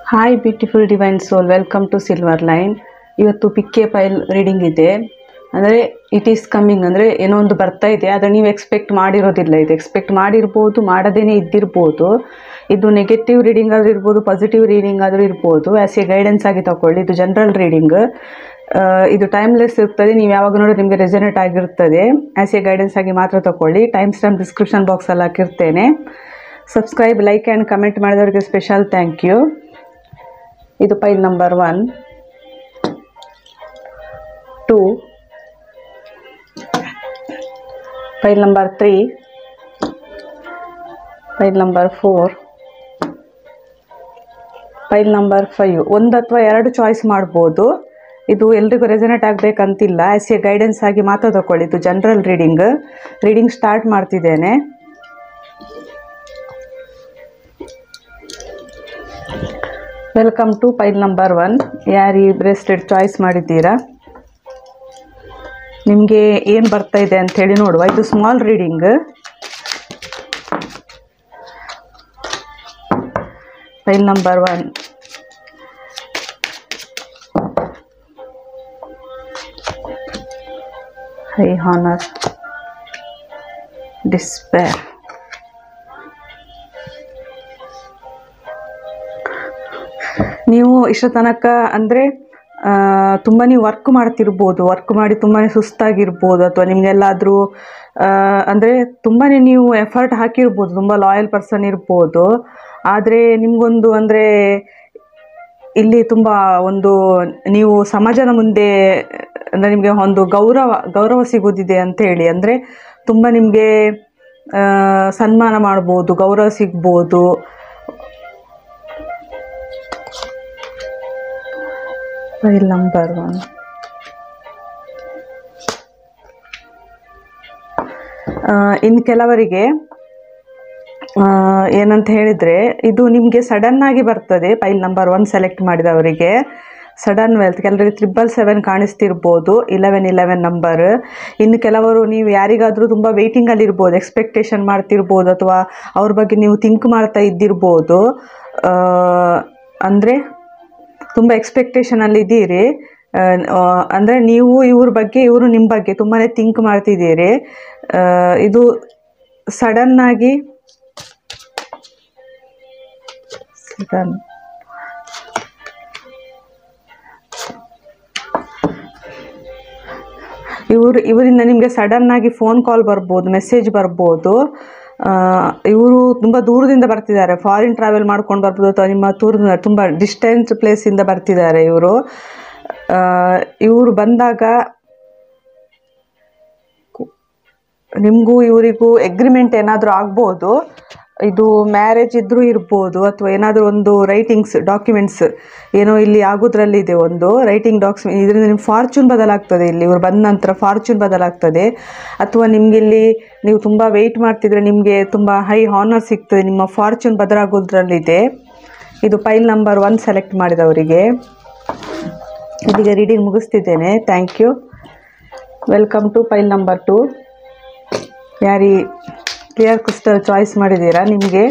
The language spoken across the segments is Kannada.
Hi beautiful divine soul welcome to silver line ಇವತ್ತು ಪಿಕ್ಕೆ ಫೈಲ್ ರೀಡಿಂಗ್ ಇದೆ ಅಂದರೆ ಇಟ್ ಈಸ್ ಕಮ್ಮಿಂಗ್ ಅಂದರೆ ಏನೋ ಒಂದು ಬರ್ತಾ ಇದೆ ಆದರೆ ನೀವು ಎಕ್ಸ್ಪೆಕ್ಟ್ ಮಾಡಿರೋದಿಲ್ಲ ಇದು ಎಕ್ಸ್ಪೆಕ್ಟ್ ಮಾಡಿರ್ಬೋದು ಮಾಡದೇನೆ ಇದ್ದಿರ್ಬೋದು ಇದು ನೆಗೆಟಿವ್ ರೀಡಿಂಗ್ ಆದರೂ ಇರ್ಬೋದು ಪಾಸಿಟಿವ್ ರೀಡಿಂಗ್ ಆದರೂ ಇರ್ಬೋದು ಆ್ಯಸ್ ಎ ಗೈಡೆನ್ಸ್ ಆಗಿ ತಗೊಳ್ಳಿ ಇದು ಜನರಲ್ ರೀಡಿಂಗ್ ಇದು ಟೈಮ್ಲೆಸ್ ಇರ್ತದೆ ನೀವು ಯಾವಾಗ ನೋಡಿ ನಿಮಗೆ ರೆಸನೇಟ್ ಆಗಿರ್ತದೆ ಆ್ಯಸ್ ಎ ಗೈಡೆನ್ಸ್ ಆಗಿ ಮಾತ್ರ ತಗೊಳ್ಳಿ ಟೈಮ್ ಸ್ಟಾಂಪ್ ಡಿಸ್ಕ್ರಿಪ್ಷನ್ ಬಾಕ್ಸಲ್ಲಿ ಹಾಕಿರ್ತೇನೆ ಸಬ್ಸ್ಕ್ರೈಬ್ ಲೈಕ್ ಆ್ಯಂಡ್ ಕಮೆಂಟ್ ಮಾಡಿದವರಿಗೆ ಸ್ಪೆಷಲ್ ಥ್ಯಾಂಕ್ ಯು ಇದು pile number one two pile number three pile number four pile number five ಒಂದು ಅಥವಾ ಎರಡು ಚಾಯ್ಸ್ ಮಾಡ್ಬೋದು ಇದು ಎಲ್ರಿಗೂ ರೆಸನೇಟ್ ಆಗಬೇಕಂತಿಲ್ಲ ಆ್ಯಸ್ ಎ ಗೈಡೆನ್ಸ್ ಆಗಿ ಮಾತ್ರ ತಗೊಳ್ಳಿ ಇದು ಜನರಲ್ ರೀಡಿಂಗ್ ರೀಡಿಂಗ್ ಸ್ಟಾರ್ಟ್ ಮಾಡ್ತಿದ್ದೇನೆ welcome to pile number one ಯಾರು ಈ ಬ್ರೇಸ್ಲೆಟ್ ಚಾಯ್ಸ್ ಮಾಡಿದ್ದೀರಾ ನಿಮಗೆ ಏನು ಬರ್ತಾ ಇದೆ ಅಂತ ಹೇಳಿ ನೋಡುವ ಇದು small reading pile number one high honour despair ನೀವು ಇಷ್ಟ ತನಕ ಅಂದರೆ ತುಂಬ ನೀವು ವರ್ಕ್ ಮಾಡ್ತಿರ್ಬೋದು ವರ್ಕ್ ಮಾಡಿ ತುಂಬಾ ಸುಸ್ತಾಗಿರ್ಬೋದು ಅಥವಾ ನಿಮಗೆಲ್ಲಾದರೂ ಅಂದರೆ ತುಂಬಾ ನೀವು ಎಫರ್ಟ್ ಹಾಕಿರ್ಬೋದು ತುಂಬ ಲಾಯಲ್ ಪರ್ಸನ್ ಇರ್ಬೋದು ಆದರೆ ನಿಮಗೊಂದು ಅಂದರೆ ಇಲ್ಲಿ ತುಂಬ ಒಂದು ನೀವು ಸಮಾಜದ ಮುಂದೆ ಅಂದರೆ ನಿಮಗೆ ಒಂದು ಗೌರವ ಗೌರವ ಸಿಗೋದಿದೆ ಅಂತ ಹೇಳಿ ಅಂದರೆ ತುಂಬ ನಿಮಗೆ ಸನ್ಮಾನ ಮಾಡ್ಬೋದು ಗೌರವ ಸಿಗ್ಬೋದು ಫೈಲ್ ನಂಬರ್ ಒನ್ ಇನ್ನು ಕೆಲವರಿಗೆ ಏನಂತ ಹೇಳಿದರೆ ಇದು ನಿಮಗೆ ಸಡನ್ನಾಗಿ ಬರ್ತದೆ ಫೈಲ್ ನಂಬರ್ ಒನ್ ಸೆಲೆಕ್ಟ್ ಮಾಡಿದವರಿಗೆ ಸಡನ್ ವೆಲ್ತ್ ಕೆಲವರಿಗೆ ತ್ರಿಬಲ್ ಸೆವೆನ್ ಕಾಣಿಸ್ತಿರ್ಬೋದು ಇಲೆವೆನ್ ಇಲೆವೆನ್ ನಂಬರ್ ಇನ್ನು ಕೆಲವರು ನೀವು ಯಾರಿಗಾದರೂ ತುಂಬ ವೆಯ್ಟಿಂಗಲ್ಲಿ ಇರ್ಬೋದು ಎಕ್ಸ್ಪೆಕ್ಟೇಷನ್ ಮಾಡ್ತಿರ್ಬೋದು ಅಥವಾ ಅವ್ರ ಬಗ್ಗೆ ನೀವು ಥಿಂಕ್ ಮಾಡ್ತಾ ಇದ್ದಿರ್ಬೋದು ಅಂದರೆ ತುಂಬ ಎಕ್ಸ್ಪೆಕ್ಟೇಷನಲ್ಲಿ ಇದ್ದೀರಿ ಅಂದರೆ ನೀವು ಇವ್ರ ಬಗ್ಗೆ ಇವರು ನಿಮ್ಮ ಬಗ್ಗೆ ತುಂಬಾ ಥಿಂಕ್ ಮಾಡ್ತಿದ್ದೀರಿ ಇದು ಸಡನ್ನಾಗಿ ಸಡನ್ ಇವರು ಇವರಿಂದ ನಿಮಗೆ ಸಡನ್ನಾಗಿ ಫೋನ್ ಕಾಲ್ ಬರ್ಬೋದು ಮೆಸೇಜ್ ಬರ್ಬೋದು ಇವರು ತುಂಬ ದೂರದಿಂದ ಬರ್ತಿದ್ದಾರೆ ಫಾರಿನ್ ಟ್ರಾವೆಲ್ ಮಾಡ್ಕೊಂಡು ಬರ್ಬೋದು ಅಥವಾ ನಿಮ್ಮ ದೂರದ ತುಂಬ ಡಿಸ್ಟೆನ್ಸ್ ಪ್ಲೇಸಿಂದ ಬರ್ತಿದ್ದಾರೆ ಇವರು ಇವರು ಬಂದಾಗ ನಿಮಗೂ ಇವರಿಗೂ ಎಗ್ರಿಮೆಂಟ್ ಏನಾದರೂ ಆಗ್ಬೋದು ಇದು ಮ್ಯಾರೇಜ್ ಇದ್ದರೂ ಇರ್ಬೋದು ಅಥವಾ ಏನಾದರೂ ಒಂದು ರೈಟಿಂಗ್ಸ್ ಡಾಕ್ಯುಮೆಂಟ್ಸ್ ಏನೋ ಇಲ್ಲಿ ಆಗೋದ್ರಲ್ಲಿದೆ ಒಂದು ರೈಟಿಂಗ್ ಡಾಕ್ಸ್ ಇದರಿಂದ ನಿಮ್ಮ ಫಾರ್ಚೂನ್ ಬದಲಾಗ್ತದೆ ಇಲ್ಲಿ ಇವ್ರು ಬಂದ ನಂತರ ಫಾರ್ಚೂನ್ ಬದಲಾಗ್ತದೆ ಅಥವಾ ನಿಮಗೆ ಇಲ್ಲಿ ನೀವು ತುಂಬ ವೆಯ್ಟ್ ಮಾಡ್ತಿದ್ರೆ ನಿಮಗೆ ತುಂಬ ಹೈ ಹಾನರ್ ಸಿಗ್ತದೆ ನಿಮ್ಮ ಫಾರ್ಚೂನ್ ಬದಲಾಗೋದ್ರಲ್ಲಿದೆ ಇದು ಫೈಲ್ ನಂಬರ್ ಒನ್ ಸೆಲೆಕ್ಟ್ ಮಾಡಿದವರಿಗೆ ಇಲ್ಲಿಗೆ ರೀಡಿಂಗ್ ಮುಗಿಸ್ತಿದ್ದೇನೆ thank you welcome to pile number two ಯಾರಿ ಕ್ಲಿಯರ್ ಕ್ರಿಸ್ಟಲ್ ಚಾಯ್ಸ್ ಮಾಡಿದ್ದೀರಾ ನಿಮಗೆ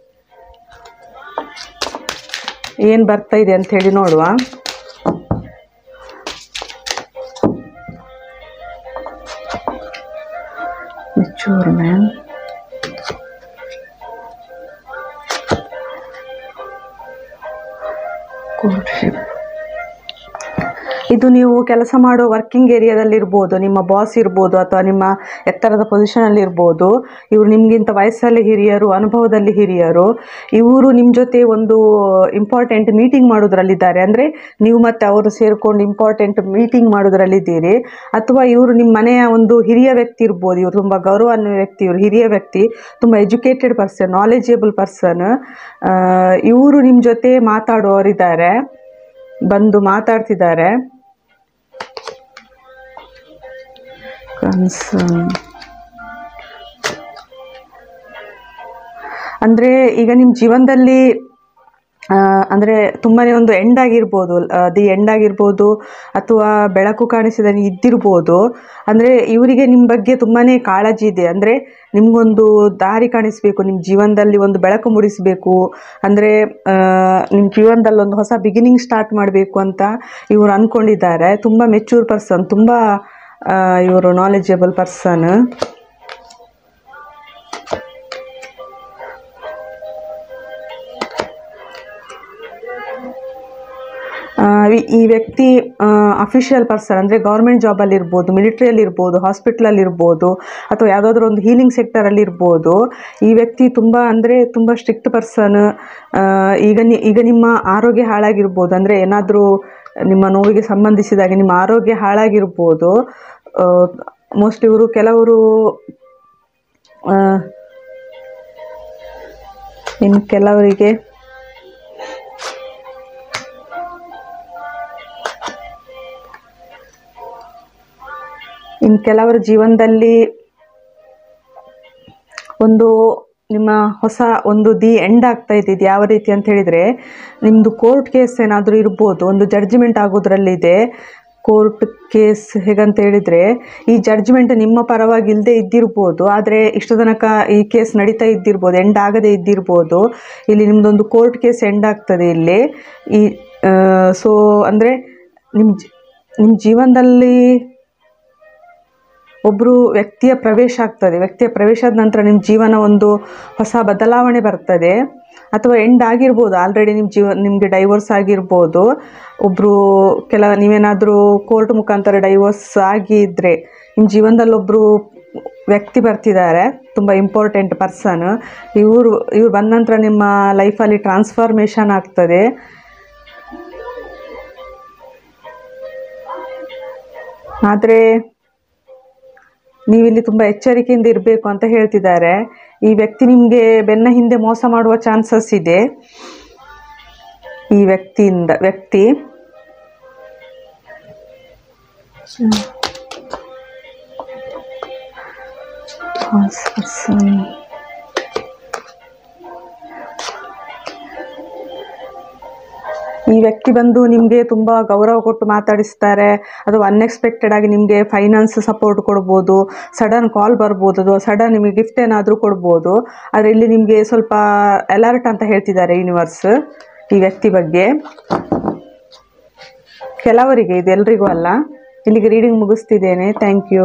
ಏನು ಬರ್ತಾ ಇದೆ ಅಂತ ಹೇಳಿ ನೋಡುವ ಮೆಚೂರ್ ಮ್ಯಾಮ್ ಕೋರ್ಟ್ಶಿಪ್ ಇದು ನೀವು ಕೆಲಸ ಮಾಡೋ ವರ್ಕಿಂಗ್ ಏರಿಯಾದಲ್ಲಿ ಇರ್ಬೋದು ನಿಮ್ಮ ಬಾಸ್ ಇರ್ಬೋದು ಅಥವಾ ನಿಮ್ಮ ಎತ್ತರದ ಪೊಸಿಷನಲ್ಲಿ ಇರ್ಬೋದು ಇವರು ನಿಮಗಿಂತ ವಯಸ್ಸಲ್ಲಿ ಹಿರಿಯರು ಅನುಭವದಲ್ಲಿ ಹಿರಿಯರು ಇವರು ನಿಮ್ಮ ಜೊತೆ ಒಂದು ಇಂಪಾರ್ಟೆಂಟ್ ಮೀಟಿಂಗ್ ಮಾಡೋದ್ರಲ್ಲಿದ್ದಾರೆ ಅಂದರೆ ನೀವು ಮತ್ತು ಅವರು ಸೇರಿಕೊಂಡು ಇಂಪಾರ್ಟೆಂಟ್ ಮೀಟಿಂಗ್ ಮಾಡೋದ್ರಲ್ಲಿದ್ದೀರಿ ಅಥವಾ ಇವರು ನಿಮ್ಮ ಮನೆಯ ಒಂದು ಹಿರಿಯ ವ್ಯಕ್ತಿ ಇರ್ಬೋದು ಇವರು ತುಂಬ ಗೌರವಾನ್ವಿತ ವ್ಯಕ್ತಿ ಇವರು ಹಿರಿಯ ವ್ಯಕ್ತಿ ತುಂಬ ಎಜುಕೇಟೆಡ್ ಪರ್ಸನ್ ನಾಲೆಜೇಬಲ್ ಪರ್ಸನ್ ಇವರು ನಿಮ್ಮ ಜೊತೆ ಮಾತಾಡೋರಿದ್ದಾರೆ ಬಂದು ಮಾತಾಡ್ತಿದ್ದಾರೆ ಕನ್ಸರ್ನ್ ಅಂದರೆ ಈಗ ನಿಮ್ಮ ಜೀವನದಲ್ಲಿ ಅಂದರೆ ತುಂಬಾ ಒಂದು ಎಂಡ್ ಆಗಿರ್ಬೋದು ದಿ ಎಂಡ್ ಆಗಿರ್ಬೋದು ಅಥವಾ ಬೆಳಕು ಕಾಣಿಸಿದ ಇದ್ದಿರ್ಬೋದು ಅಂದರೆ ಇವರಿಗೆ ನಿಮ್ಮ ಬಗ್ಗೆ ತುಂಬಾ ಕಾಳಜಿ ಇದೆ ಅಂದರೆ ನಿಮಗೊಂದು ದಾರಿ ಕಾಣಿಸಬೇಕು ನಿಮ್ಮ ಜೀವನದಲ್ಲಿ ಒಂದು ಬೆಳಕು ಮೂಡಿಸಬೇಕು ಅಂದರೆ ನಿಮ್ಮ ಜೀವನದಲ್ಲಿ ಒಂದು ಹೊಸ ಬಿಗಿನಿಂಗ್ ಸ್ಟಾರ್ಟ್ ಮಾಡಬೇಕು ಅಂತ ಇವರು ಅಂದ್ಕೊಂಡಿದ್ದಾರೆ ತುಂಬ ಮೆಚ್ಯೂರ್ ಪರ್ಸನ್ ತುಂಬ ಇವರು ನಾಲೆಜಬಲ್ ಪರ್ಸನ್ ಆ, ಈ- ಈ ವ್ಯಕ್ತಿ ಅಫಿಷಿಯಲ್ ಪರ್ಸನ್ ಅಂದರೆ ಗೌರ್ಮೆಂಟ್ ಜಾಬಲ್ಲಿ ಇರ್ಬೋದು ಮಿಲಿಟ್ರಿಯಲ್ಲಿ ಇರ್ಬೋದು ಹಾಸ್ಪಿಟ್ಲಲ್ಲಿ ಇರ್ಬೋದು ಅಥವಾ ಯಾವುದಾದ್ರೂ ಒಂದು ಹೀಲಿಂಗ್ ಸೆಕ್ಟರಲ್ಲಿ ಇರ್ಬೋದು ಈ ವ್ಯಕ್ತಿ ತುಂಬ ಅಂದರೆ ತುಂಬ ಸ್ಟ್ರಿಕ್ಟ್ ಪರ್ಸನ್ ಈಗ ನಿ ಈಗ ನಿಮ್ಮ ಆರೋಗ್ಯ ಹಾಳಾಗಿರ್ಬೋದು ಅಂದರೆ ಏನಾದರೂ ನಿಮ್ಮ ನೋವಿಗೆ ಸಂಬಂಧಿಸಿದಾಗೆ ನಿಮ್ಮ ಆರೋಗ್ಯ ಹಾಳಾಗಿರ್ಬೋದು ಮೋಸ್ಟ್ಲಿ ಇವರು ಕೆಲವರು ಆ, ಇನ್ನು ಕೆಲವರಿಗೆ ಇನ್ನು ಕೆಲವರ ಜೀವನದಲ್ಲಿ ಒಂದು ನಿಮ್ಮ ಹೊಸ ಒಂದು ದಿ ಎಂಡ್ ಆಗ್ತಾ ಇದ್ದಿದ್ದು ಯಾವ ರೀತಿ ಅಂತ ಹೇಳಿದರೆ ನಿಮ್ಮದು ಕೋರ್ಟ್ ಕೇಸ್ ಏನಾದರೂ ಇರ್ಬೋದು ಒಂದು ಜಡ್ಜಿಮೆಂಟ್ ಆಗೋದ್ರಲ್ಲಿದೆ ಕೋರ್ಟ್ ಕೇಸ್ ಹೇಗಂತ ಹೇಳಿದರೆ ಈ ಜಡ್ಜ್ಮೆಂಟ್ ನಿಮ್ಮ ಪರವಾಗಿ ಇಲ್ಲದೆ ಇದ್ದಿರ್ಬೋದು ಆದರೆ ಇಷ್ಟು ತನಕ ಈ ಕೇಸ್ ನಡೀತಾ ಇದ್ದಿರ್ಬೋದು ಎಂಡ್ ಆಗದೆ ಇದ್ದಿರ್ಬೋದು ಇಲ್ಲಿ ನಿಮ್ಮದೊಂದು ಕೋರ್ಟ್ ಕೇಸ್ ಎಂಡ್ ಆಗ್ತದೆ ಇಲ್ಲಿ ಈ ಸೊ ಅಂದರೆ ನಿಮ್ಮ ಜಿ- ನಿಮ್ಮ ಜೀವನದಲ್ಲಿ ಒಬ್ಬರು ವ್ಯಕ್ತಿಯ ಪ್ರವೇಶ ಆಗ್ತದೆ ವ್ಯಕ್ತಿಯ ಪ್ರವೇಶದ ನಂತರ ನಿಮ್ಮ ಜೀವನ ಒಂದು ಹೊಸ ಬದಲಾವಣೆ ಬರ್ತದೆ ಅಥವಾ ಎಂಡ್ ಆಗಿರ್ಬೋದು ಆಲ್ರೆಡಿ ನಿಮ್ಮ ಜೀವ ನಿಮಗೆ ಡೈವೋರ್ಸ್ ಆಗಿರ್ಬೋದು ಒಬ್ಬರು ಕೆಲ ನೀವೇನಾದರೂ ಕೋರ್ಟ್ ಮುಖಾಂತರ ಡೈವೋರ್ಸ್ ಆಗಿದ್ದರೆ ನಿಮ್ಮ ಜೀವನದಲ್ಲಿ ಒಬ್ಬರು ವ್ಯಕ್ತಿ ಬರ್ತಿದ್ದಾರೆ ತುಂಬ ಇಂಪಾರ್ಟೆಂಟ್ ಪರ್ಸನ್ ಇವರು ಇವ್ರು ಬಂದ ನಂತರ ನಿಮ್ಮ ಲೈಫಲ್ಲಿ ಟ್ರಾನ್ಸ್ಫಾರ್ಮೇಷನ್ ಆಗ್ತದೆ ಆದರೆ ನೀವಿಲ್ಲಿ ತುಂಬ ಎಚ್ಚರಿಕೆಯಿಂದ ಇರಬೇಕು ಅಂತ ಹೇಳ್ತಿದ್ದಾರೆ ಈ ವ್ಯಕ್ತಿ ನಿಮಗೆ ಬೆನ್ನ ಹಿಂದೆ ಮೋಸ ಮಾಡುವ ಚಾನ್ಸಸ್ ಇದೆ ಈ ವ್ಯಕ್ತಿಯಿಂದ ವ್ಯಕ್ತಿ False person. ಈ ವ್ಯಕ್ತಿ ಬಂದು ನಿಮಗೆ ತುಂಬ ಗೌರವ ಕೊಟ್ಟು ಮಾತಾಡಿಸ್ತಾರೆ ಅಥವಾ ಅನ್ಎಕ್ಸ್ಪೆಕ್ಟೆಡ್ ಆಗಿ ನಿಮಗೆ ಫೈನಾನ್ಸ್ ಸಪೋರ್ಟ್ ಕೊಡ್ಬೋದು ಸಡನ್ ಕಾಲ್ ಬರ್ಬೋದು ಅಥವಾ ಸಡನ್ ನಿಮಗೆ ಗಿಫ್ಟ್ ಏನಾದರೂ ಕೊಡ್ಬೋದು ಆದರೆ ಇಲ್ಲಿ ನಿಮಗೆ ಸ್ವಲ್ಪ ಅಲರ್ಟ್ ಅಂತ ಹೇಳ್ತಿದ್ದಾರೆ ಯೂನಿವರ್ಸ್ ಈ ವ್ಯಕ್ತಿ ಬಗ್ಗೆ ಕೆಲವರಿಗೆ ಇದು ಎಲ್ರಿಗೂ ಅಲ್ಲ ಇಲ್ಲಿಗೆ ರೀಡಿಂಗ್ ಮುಗಿಸ್ತಿದ್ದೇನೆ thank you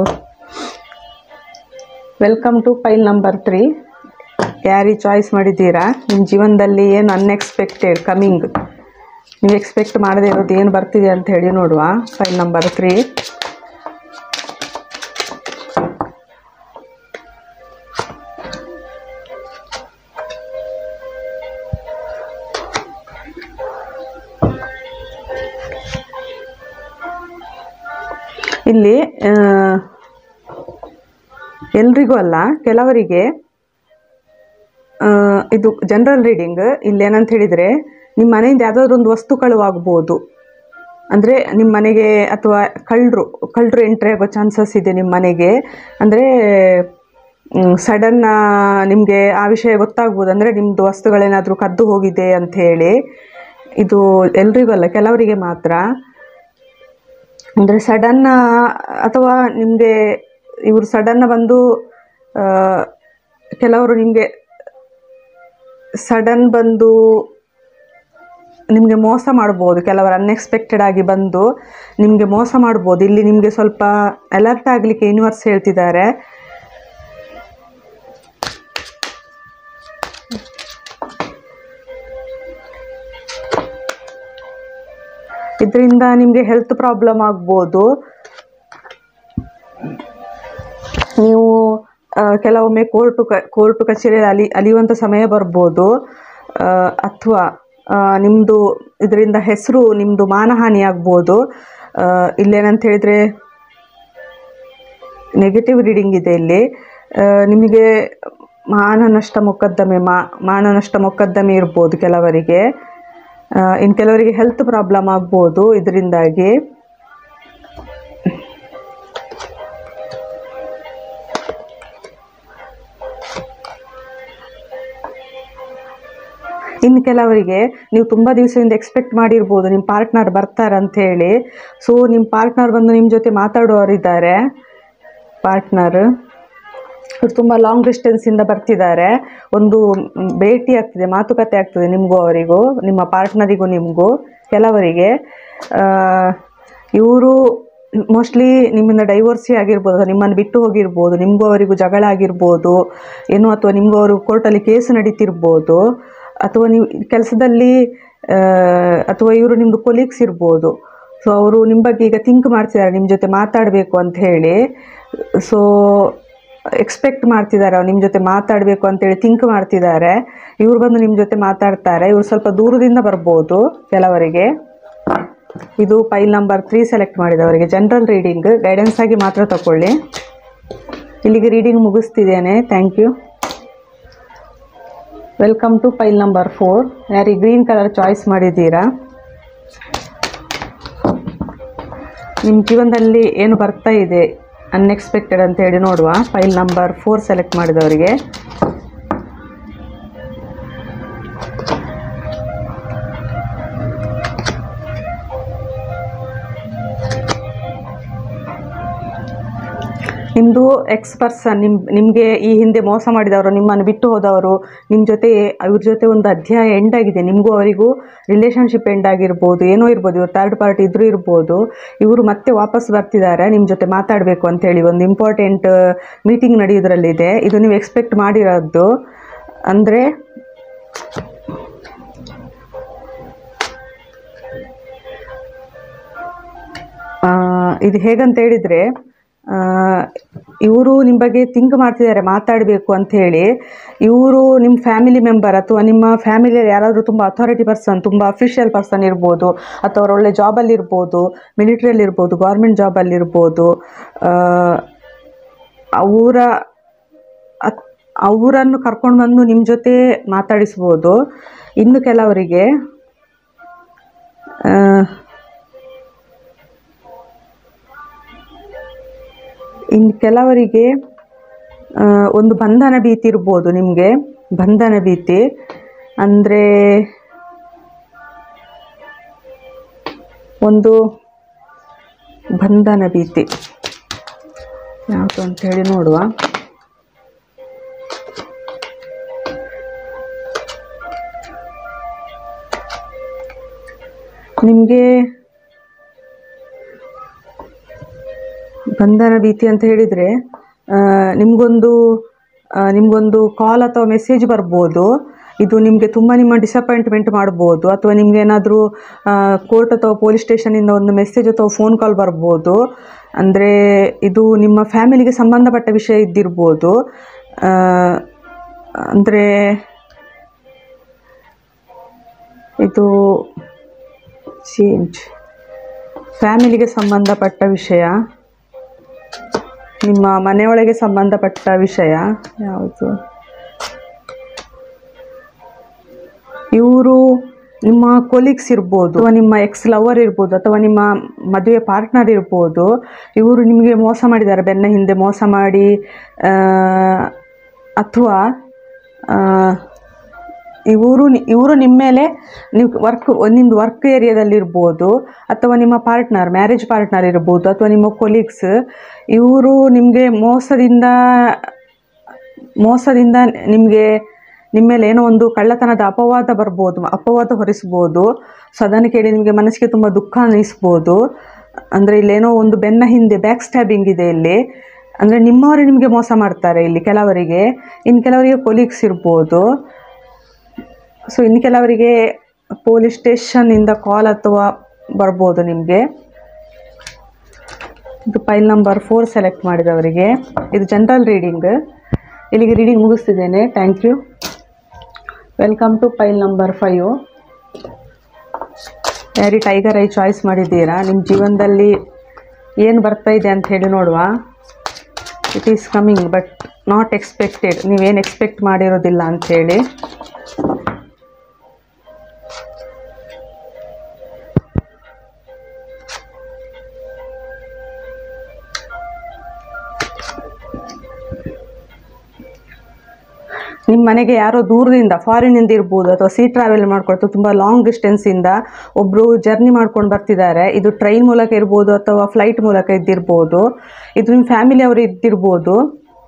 welcome to pile number three ಯಾರಿಗೆ ಚಾಯ್ಸ್ ಮಾಡಿದ್ದೀರಾ ನಿಮ್ಮ ಜೀವನದಲ್ಲಿ ಏನು ಅನ್ಎಕ್ಸ್ಪೆಕ್ಟೆಡ್ ಕಮಿಂಗ್ ನೀವು ಎಕ್ಸ್ಪೆಕ್ಟ್ ಮಾಡದೇ ಇರೋದು ಏನು ಬರ್ತಿದೆ ಅಂತ ಹೇಳಿ ನೋಡುವ ಫೈಲ್ ನಂಬರ್ ತ್ರೀ ಇಲ್ಲಿ ಆ, ಎಲ್ರಿಗೂ ಅಲ್ಲ ಕೆಲವರಿಗೆ ಆ, ಇದು ಜನರಲ್ ರೀಡಿಂಗ್ ಇಲ್ಲಿ ಏನಂತ ಹೇಳಿದರೆ ನಿಮ್ಮ ಮನೆಯಿಂದ ಯಾವುದಾದ್ರೂ ಒಂದು ವಸ್ತು ಕಳುವಾಗ್ಬೋದು ಅಂದರೆ ನಿಮ್ಮ ಮನೆಗೆ ಅಥವಾ ಕಳ್ಳರು ಕಳ್ಳರು ಎಂಟ್ರಿ ಆಗೋ ಚಾನ್ಸಸ್ ಇದೆ ನಿಮ್ಮ ಮನೆಗೆ ಅಂದರೆ ಸಡನ್ ನಿಮಗೆ ಆ ವಿಷಯ ಗೊತ್ತಾಗ್ಬೋದು ಅಂದರೆ ನಿಮ್ಮದು ವಸ್ತುಗಳೇನಾದರೂ ಕದ್ದು ಹೋಗಿದೆ ಅಂತ ಹೇಳಿ ಇದು ಎಲ್ರಿಗೂ ಅಲ್ಲ ಕೆಲವರಿಗೆ ಮಾತ್ರ ಅಂದರೆ ಸಡನ್ ಅಥವಾ ನಿಮಗೆ ಇವರು ಸಡನ್ನ ಬಂದು ಆ, ಕೆಲವರು ನಿಮಗೆ ಸಡನ್ ಬಂದು ನಿಮಗೆ ಮೋಸ ಮಾಡ್ಬೋದು ಕೆಲವರು ಅನ್ಎಕ್ಸ್ಪೆಕ್ಟೆಡ್ ಆಗಿ ಬಂದು ನಿಮಗೆ ಮೋಸ ಮಾಡ್ಬೋದು ಇಲ್ಲಿ ನಿಮಗೆ ಸ್ವಲ್ಪ ಅಲರ್ಟ್ ಆಗಲಿಕ್ಕೆ ಯೂನಿವರ್ಸ್ ಹೇಳ್ತಿದ್ದಾರೆ ಇದರಿಂದ ನಿಮಗೆ ಹೆಲ್ತ್ ಪ್ರಾಬ್ಲಮ್ ಆಗ್ಬೋದು ನೀವು ಆ, ಕೆಲವೊಮ್ಮೆ ಕೋರ್ಟು ಕ ಕೋರ್ಟು ಕಚೇರಿಯಲ್ಲಿ ಅಲಿ ಅಲಿಯುವಂಥ ಸಮಯ ಬರ್ಬೋದು ಅಥವಾ ನಿಮ್ಮದು ಇದರಿಂದ ಹೆಸರು ನಿಮ್ಮದು ಮಾನಹಾನಿ ಆಗ್ಬೋದು ಆ, ಇಲ್ಲೇನಂತ ಹೇಳಿದರೆ ನೆಗೆಟಿವ್ ರೀಡಿಂಗ್ ಇದೆ ಇಲ್ಲಿ ಆ, ನಿಮಗೆ ಮಾನನಷ್ಟ ಮೊಕದ್ದಮೆ ಮಾ ಮಾನನಷ್ಟ ಮೊಕದ್ದಮೆ ಇರ್ಬೋದು ಕೆಲವರಿಗೆ ಆ, ಇನ್ನು ಕೆಲವರಿಗೆ ಹೆಲ್ತ್ ಪ್ರಾಬ್ಲಮ್ ಆಗ್ಬೋದು ಇದರಿಂದಾಗಿ ಇನ್ನು ಕೆಲವರಿಗೆ ನೀವು ತುಂಬ ದಿವಸದಿಂದ ಎಕ್ಸ್ಪೆಕ್ಟ್ ಮಾಡಿರ್ಬೋದು ನಿಮ್ಮ ಪಾರ್ಟ್ನರ್ ಬರ್ತಾರೆ ಅಂತ ಹೇಳಿ ಸೊ ನಿಮ್ಮ ಪಾರ್ಟ್ನರ್ ಬಂದು ನಿಮ್ಮ ಜೊತೆ ಮಾತಾಡುವವರಿದ್ದಾರೆ ಪಾರ್ಟ್ನರ್ ಇವ್ರು ತುಂಬ ಲಾಂಗ್ ಡಿಸ್ಟೆನ್ಸಿಂದ ಬರ್ತಿದ್ದಾರೆ ಒಂದು ಮ್, ಭೇಟಿ ಆಗ್ತಿದೆ ಮಾತುಕತೆ ಆಗ್ತದೆ ನಿಮಗೂ ಅವರಿಗೂ ನಿಮ್ಮ ಪಾರ್ಟ್ನರಿಗೂ ನಿಮಗೂ ಕೆಲವರಿಗೆ ಇವರು ಮೋಸ್ಟ್ಲಿ ನಿಮ್ಮಿಂದ ಡೈವೋರ್ಸಿ ಆಗಿರ್ಬೋದು ಅಥವಾ ನಿಮ್ಮನ್ನು ಬಿಟ್ಟು ಹೋಗಿರ್ಬೋದು ನಿಮಗೂ ಅವರಿಗೂ ಜಗಳ ಆಗಿರ್ಬೋದು ಏನೋ ಅಥವಾ ನಿಮಗೂ ಅವರು ಕೋರ್ಟಲ್ಲಿ ಕೇಸ್ ನಡೀತಿರ್ಬೋದು ಅಥವಾ ನೀವು ಕೆಲಸದಲ್ಲಿ ಅಥವಾ ಇವರು ನಿಮ್ಮದು ಕೊಲೀಗ್ಸ್ ಇರ್ಬೋದು ಸೊ ಅವರು ನಿಮ್ಮ ಬಗ್ಗೆ ಈಗ ಥಿಂಕ್ ಮಾಡ್ತಿದ್ದಾರೆ ನಿಮ್ಮ ಜೊತೆ ಮಾತಾಡಬೇಕು ಅಂತ ಹೇಳಿ ಸೊ ಎಕ್ಸ್ಪೆಕ್ಟ್ ಮಾಡ್ತಿದ್ದಾರೆ ಅವ್ರು ನಿಮ್ಮ ಜೊತೆ ಮಾತಾಡಬೇಕು ಅಂತೇಳಿ ಥಿಂಕ್ ಮಾಡ್ತಿದ್ದಾರೆ ಇವ್ರು ಬಂದು ನಿಮ್ಮ ಜೊತೆ ಮಾತಾಡ್ತಾರೆ ಇವ್ರು ಸ್ವಲ್ಪ ದೂರದಿಂದ ಬರ್ಬೋದು ಕೆಲವರಿಗೆ ಇದು ಫೈಲ್ ನಂಬರ್ ತ್ರೀ ಸೆಲೆಕ್ಟ್ ಮಾಡಿದವರಿಗೆ ಜನರಲ್ ರೀಡಿಂಗ್ ಗೈಡೆನ್ಸ್ ಆಗಿ ಮಾತ್ರ ತಗೊಳ್ಳಿ ಇಲ್ಲಿಗೆ ರೀಡಿಂಗ್ ಮುಗಿಸ್ತಿದ್ದೇನೆ thank you welcome to pile number four ಯಾರಿಗೆ ಗ್ರೀನ್ ಕಲರ್ ಚಾಯ್ಸ್ ಮಾಡಿದ್ದೀರಾ ನಿಮ್ಮ ಜೀವನದಲ್ಲಿ ಏನು ಬರ್ತಾ ಇದೆ ಅನ್ಎಕ್ಸ್ಪೆಕ್ಟೆಡ್ ಅಂತ ಹೇಳಿ ನೋಡುವ ಫೈಲ್ ನಂಬರ್ ಫೋರ್ ಸೆಲೆಕ್ಟ್ ಮಾಡಿದವರಿಗೆ ನಿಮ್ಮದು ಎಕ್ಸ್ ಪರ್ಸನ್ ನಿಮ್ಮ ನಿಮಗೆ ಈ ಹಿಂದೆ ಮೋಸ ಮಾಡಿದವರು ನಿಮ್ಮನ್ನು ಬಿಟ್ಟು ಹೋದವರು ನಿಮ್ಮ ಜೊತೆ ಇವ್ರ ಜೊತೆ ಒಂದು ಅಧ್ಯಾಯ ಎಂಡ್ ಆಗಿದೆ ನಿಮಗೂ ಅವರಿಗೂ ರಿಲೇಷನ್ಶಿಪ್ ಎಂಡ್ ಆಗಿರ್ಬೋದು ಏನೋ ಇರ್ಬೋದು ಇವ್ರು ಥರ್ಡ್ ಪಾರ್ಟಿ ಇದ್ರೂ ಇರ್ಬೋದು ಇವರು ಮತ್ತೆ ವಾಪಸ್ ಬರ್ತಿದ್ದಾರೆ ನಿಮ್ಮ ಜೊತೆ ಮಾತಾಡಬೇಕು ಅಂತೇಳಿ ಒಂದು ಇಂಪಾರ್ಟೆಂಟ್ ಮೀಟಿಂಗ್ ನಡೆಯೋದ್ರಲ್ಲಿದೆ ಇದು ನೀವು ಎಕ್ಸ್ಪೆಕ್ಟ್ ಮಾಡಿರೋದು ಅಂದರೆ ಆ, ಇದು ಹೇಗಂತ ಹೇಳಿದರೆ ಇವರು ನಿಮ್ಮ ಬಗ್ಗೆ ಥಿಂಕ್ ಮಾಡ್ತಿದ್ದಾರೆ ಮಾತಾಡಬೇಕು ಅಂತ ಹೇಳಿ ಇವರು ನಿಮ್ಮ ಫ್ಯಾಮಿಲಿ ಮೆಂಬರ್ ಅಥವಾ ನಿಮ್ಮ ಫ್ಯಾಮಿಲಿಯಲ್ಲಿ ಯಾರಾದರೂ ತುಂಬ ಅಥಾರಿಟಿ ಪರ್ಸನ್ ತುಂಬ ಅಫಿಷಿಯಲ್ ಪರ್ಸನ್ ಇರ್ಬೋದು ಅಥವಾ ಅವ್ರು ಒಳ್ಳೆ ಜಾಬಲ್ಲಿ ಇರ್ಬೋದು ಮಿಲಿಟ್ರಿಯಲ್ಲಿ ಇರ್ಬೋದು ಗೌರ್ಮೆಂಟ್ ಜಾಬಲ್ಲಿ ಇರ್ಬೋದು ಆ, ಅವರ ಅತ್- ಅವರನ್ನು ಕರ್ಕೊಂಡು ಬಂದು ನಿಮ್ಮ ಜೊತೆ ಮಾತಾಡಿಸ್ಬೋದು ಇನ್ನು ಕೆಲವರಿಗೆ ಆ, ಇನ್ನು ಕೆಲವರಿಗೆ ಆ, ಒಂದು ಬಂಧನ ಭೀತಿ ಇರ್ಬೋದು ನಿಮಗೆ ಬಂಧನ ಭೀತಿ ಅಂದರೆ ಒಂದು ಬಂಧನ ಭೀತಿ ಯಾವುದು ಅಂತ ಹೇಳಿ ನೋಡುವ ನಿಮಗೆ ಬಂಧನ ಭೀತಿ ಅಂತ ಹೇಳಿದರೆ ನಿಮಗೊಂದು ನಿಮಗೊಂದು ಕಾಲ್ ಅಥವಾ ಮೆಸೇಜ್ ಬರ್ಬೋದು ಇದು ನಿಮಗೆ ತುಂಬ ನಿಮ್ಮ ಡಿಸಪಾಯಿಂಟ್ಮೆಂಟ್ ಮಾಡ್ಬೋದು ಅಥವಾ ನಿಮ್ಗೆ ಏನಾದರೂ ಕೋರ್ಟ್ ಅಥವಾ ಪೊಲೀಸ್ ಸ್ಟೇಷನಿಂದ ಒಂದು ಮೆಸೇಜ್ ಅಥವಾ ಫೋನ್ ಕಾಲ್ ಬರ್ಬೋದು ಅಂದರೆ ಇದು ನಿಮ್ಮ ಫ್ಯಾಮಿಲಿಗೆ ಸಂಬಂಧಪಟ್ಟ ವಿಷಯ ಇದ್ದಿರ್ಬೋದು ಅಂದರೆ ಇದು ಚೇಂಜ್ ಫ್ಯಾಮಿಲಿಗೆ ಸಂಬಂಧಪಟ್ಟ ವಿಷಯ ನಿಮ್ಮ ಮನೆಯೊಳಗೆ ಸಂಬಂಧಪಟ್ಟ ವಿಷಯ ಯಾವುದು ಇವರು ನಿಮ್ಮ ಕೊಲೀಗ್ಸ್ ಇರ್ಬೋದು ಅಥವಾ ನಿಮ್ಮ ಎಕ್ಸ್ ಲವರ್ ಇರ್ಬೋದು ಅಥವಾ ನಿಮ್ಮ ಮದುವೆ ಪಾರ್ಟ್ನರ್ ಇರ್ಬೋದು ಇವರು ನಿಮಗೆ ಮೋಸ ಮಾಡಿದ್ದಾರೆ ಬೆನ್ನ ಹಿಂದೆ ಮೋಸ ಮಾಡಿ ಆ, ಅಥವಾ ಆ, ಇವರು ಇವರು ನಿಮ್ಮ ಮೇಲೆ ನೀವು ವರ್ಕ್ ನಿಮ್ಮದು ವರ್ಕ್ ಏರಿಯಾದಲ್ಲಿ ಇರ್ಬೋದು ಅಥವಾ ನಿಮ್ಮ ಪಾರ್ಟ್ನರ್ ಮ್ಯಾರೇಜ್ ಪಾರ್ಟ್ನರ್ ಇರ್ಬೋದು ಅಥವಾ ನಿಮ್ಮ ಕೊಲೀಗ್ಸ್ ಇವರು ನಿಮಗೆ ಮೋಸದಿಂದ ಮೋಸದಿಂದ ನಿಮಗೆ ನಿಮ್ಮ ಮೇಲೆ ಏನೋ ಒಂದು ಕಳ್ಳತನದ ಅಪವಾದ ಬರ್ಬೋದು ಅಪವಾದ ಹೊರಿಸ್ಬೋದು ಸೊ ಅದನ್ನು ಕೇಳಿ ನಿಮಗೆ ಮನಸ್ಸಿಗೆ ತುಂಬ ದುಃಖ ಅನ್ನಿಸ್ಬೋದು ಅಂದರೆ ಇಲ್ಲೇನೋ ಒಂದು ಬೆನ್ನ ಹಿಂದೆ ಬ್ಯಾಕ್ ಸ್ಟ್ಯಾಬಿಂಗ್ ಇದೆ ಇಲ್ಲಿ ಅಂದರೆ ನಿಮ್ಮವರೇ ನಿಮಗೆ ಮೋಸ ಮಾಡ್ತಾರೆ ಇಲ್ಲಿ ಕೆಲವರಿಗೆ ಇನ್ನು ಕೆಲವರಿಗೆ ಕೊಲೀಗ್ಸ್ ಇರ್ಬೋದು ಸೊ ಇನ್ನು ಕೆಲವರಿಗೆ ಪೊಲೀಸ್ ಸ್ಟೇಷನ್ನಿಂದ ಕಾಲ್ ಅಥವಾ ಬರ್ಬೋದು ನಿಮಗೆ ಇದು ಫೈಲ್ ನಂಬರ್ ಫೋರ್ ಸೆಲೆಕ್ಟ್ ಮಾಡಿದವರಿಗೆ ಇದು ಜನರಲ್ ರೀಡಿಂಗ್ ಇಲ್ಲಿಗೆ ರೀಡಿಂಗ್ ಮುಗಿಸ್ತಿದ್ದೇನೆ thank you welcome to pile number five ಯಾರಿ ಟೈಗರ್ ಐ ಚಾಯ್ಸ್ ಮಾಡಿದ್ದೀರಾ ನಿಮ್ಮ ಜೀವನದಲ್ಲಿ ಏನು ಬರ್ತಾ ಇದೆ ಅಂತ ಹೇಳಿ ನೋಡುವ it is coming but not expected ನೀವೇನು ಎಕ್ಸ್ಪೆಕ್ಟ್ ಮಾಡಿರೋದಿಲ್ಲ ಅಂಥೇಳಿ ನಿಮ್ಮ ಮನೆಗೆ ಯಾರೋ ದೂರದಿಂದ ಫಾರಿನಿಂದ ಇರ್ಬೋದು ಅಥವಾ ಸೀ ಟ್ರಾವೆಲ್ ಮಾಡ್ಕೊಳ್ತು ತುಂಬ ಲಾಂಗ್ ಡಿಸ್ಟೆನ್ಸಿಂದ ಒಬ್ಬರು ಜರ್ನಿ ಮಾಡ್ಕೊಂಡು ಬರ್ತಿದ್ದಾರೆ ಇದು ಟ್ರೈನ್ ಮೂಲಕ ಇರ್ಬೋದು ಅಥವಾ ಫ್ಲೈಟ್ ಮೂಲಕ ಇದ್ದಿರ್ಬೋದು ಇದು ನಿಮ್ಮ ಫ್ಯಾಮಿಲಿ ಅವರು ಇದ್ದಿರ್ಬೋದು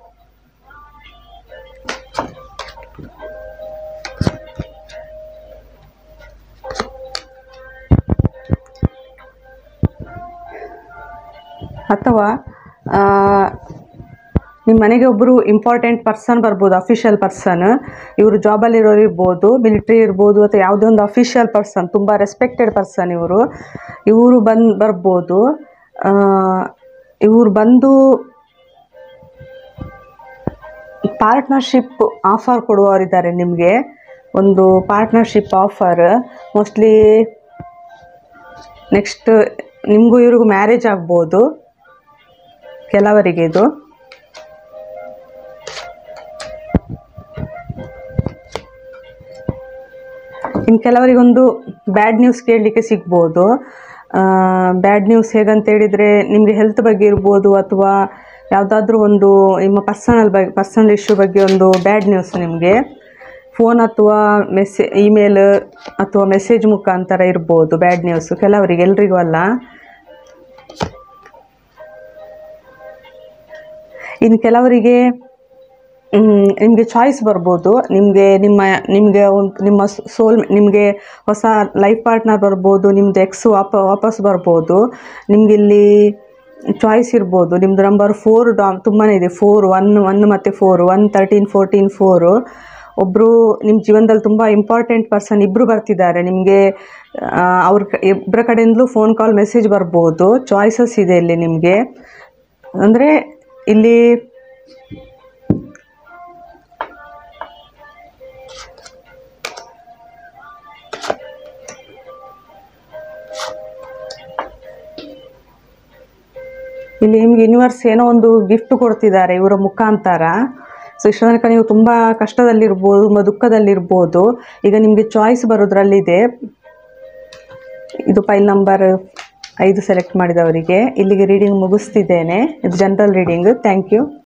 ಅಥವಾ ನಿಮ್ಮ ಮನೆಗೆ ಒಬ್ಬರು ಇಂಪಾರ್ಟೆಂಟ್ ಪರ್ಸನ್ ಬರ್ಬೋದು ಅಫಿಷಿಯಲ್ ಪರ್ಸನ್ ಇವರು ಜಾಬಲ್ಲಿರೋರು ಇರ್ಬೋದು ಮಿಲಿಟ್ರಿ ಇರ್ಬೋದು ಅಥವಾ ಯಾವುದೇ ಒಂದು ಅಫಿಷಿಯಲ್ ಪರ್ಸನ್ ತುಂಬ ರೆಸ್ಪೆಕ್ಟೆಡ್ ಪರ್ಸನ್ ಇವರು ಇವರು ಬಂದು ಬರ್ಬೋದು ಇವರು ಬಂದು ಪಾರ್ಟ್ನರ್ಶಿಪ್ ಆಫರ್ ಕೊಡುವವರಿದ್ದಾರೆ ನಿಮಗೆ ಒಂದು ಪಾರ್ಟ್ನರ್ಶಿಪ್ ಆಫರ್ ಮೋಸ್ಟ್ಲಿ ನೆಕ್ಸ್ಟ್ ನಿಮಗೂ ಇವ್ರಿಗೂ ಮ್ಯಾರೇಜ್ ಆಗ್ಬೋದು ಕೆಲವರಿಗೆ ಇದು ಇನ್ನು ಕೆಲವರಿಗೊಂದು ಬ್ಯಾಡ್ ನ್ಯೂಸ್ ಕೇಳಲಿಕ್ಕೆ ಸಿಗ್ಬೋದು ಬ್ಯಾಡ್ ನ್ಯೂಸ್ ಹೇಗಂತ ಹೇಳಿದರೆ ನಿಮಗೆ ಹೆಲ್ತ್ ಬಗ್ಗೆ ಇರ್ಬೋದು ಅಥವಾ ಯಾವುದಾದ್ರೂ ಒಂದು ನಿಮ್ಮ ಪರ್ಸನಲ್ ಬಗ್ಗೆ ಪರ್ಸನಲ್ ಇಶ್ಯೂ ಬಗ್ಗೆ ಒಂದು ಬ್ಯಾಡ್ ನ್ಯೂಸ್ ನಿಮಗೆ ಫೋನ್ ಅಥವಾ ಮೆಸೆ ಇಮೇಲ್ ಅಥವಾ ಮೆಸೇಜ್ ಮುಖಾಂತರ ಇರ್ಬೋದು ಬ್ಯಾಡ್ ನ್ಯೂಸ್ ಕೆಲವರಿಗೆ ಎಲ್ರಿಗೂ ಅಲ್ಲ ಇನ್ನು ಕೆಲವರಿಗೆ ನಿಮಗೆ ಚಾಯ್ಸ್ ಬರ್ಬೋದು ನಿಮಗೆ ನಿಮ್ಮ ನಿಮಗೆ ಒಂದು ನಿಮ್ಮ ಸೋಲ್ ನಿಮಗೆ ಹೊಸ ಲೈಫ್ ಪಾರ್ಟ್ನರ್ ಬರ್ಬೋದು ನಿಮ್ಮದು ಎಕ್ಸ್ ವಾಪ ವಾಪಸ್ ಬರ್ಬೋದು ನಿಮ್ಗೆ ಇಲ್ಲಿ ಚಾಯ್ಸ್ ಇರ್ಬೋದು ನಿಮ್ಮದು ನಂಬರ್ ಫೋರ್ ಡಾ ತುಂಬಾ ಇದೆ ಫೋರ್ ಒನ್ ಒನ್ ಮತ್ತು four one thirteen fourteen four ಒಬ್ಬರು ನಿಮ್ಮ ಜೀವನದಲ್ಲಿ ತುಂಬ ಇಂಪಾರ್ಟೆಂಟ್ ಪರ್ಸನ್ ಇಬ್ಬರು ಬರ್ತಿದ್ದಾರೆ ನಿಮಗೆ ಅವ್ರ ಕ- ಇಬ್ಬರ ಕಡೆಯಿಂದಲೂ ಫೋನ್ ಕಾಲ್ ಮೆಸೇಜ್ ಬರ್ಬೋದು ಚಾಯ್ಸಸ್ ಇದೆ ಇಲ್ಲಿ ನಿಮಗೆ ಅಂದರೆ ಇಲ್ಲಿ ಇಲ್ಲಿ ನಿಮ್ಗೆ ಯೂನಿವರ್ಸ್ ಏನೋ ಒಂದು ಗಿಫ್ಟ್ ಕೊಡ್ತಿದ್ದಾರೆ ಇವರ ಮುಖಾಂತರ ಸೊ ಇಷ್ಟು ತನಕ ನೀವು ತುಂಬ ಕಷ್ಟದಲ್ಲಿರ್ಬೋದು ತುಂಬ ದುಃಖದಲ್ಲಿರ್ಬೋದು ಈಗ ನಿಮಗೆ ಚಾಯ್ಸ್ ಬರೋದ್ರಲ್ಲಿದೆ ಇದು ಫೈಲ್ ನಂಬರ್ ಐದು ಸೆಲೆಕ್ಟ್ ಮಾಡಿದವರಿಗೆ ಇಲ್ಲಿಗೆ ರೀಡಿಂಗ್ ಮುಗಿಸ್ತಿದ್ದೇನೆ ಇದು ಜನರಲ್ ರೀಡಿಂಗ್ ಥ್ಯಾಂಕ್ ಯು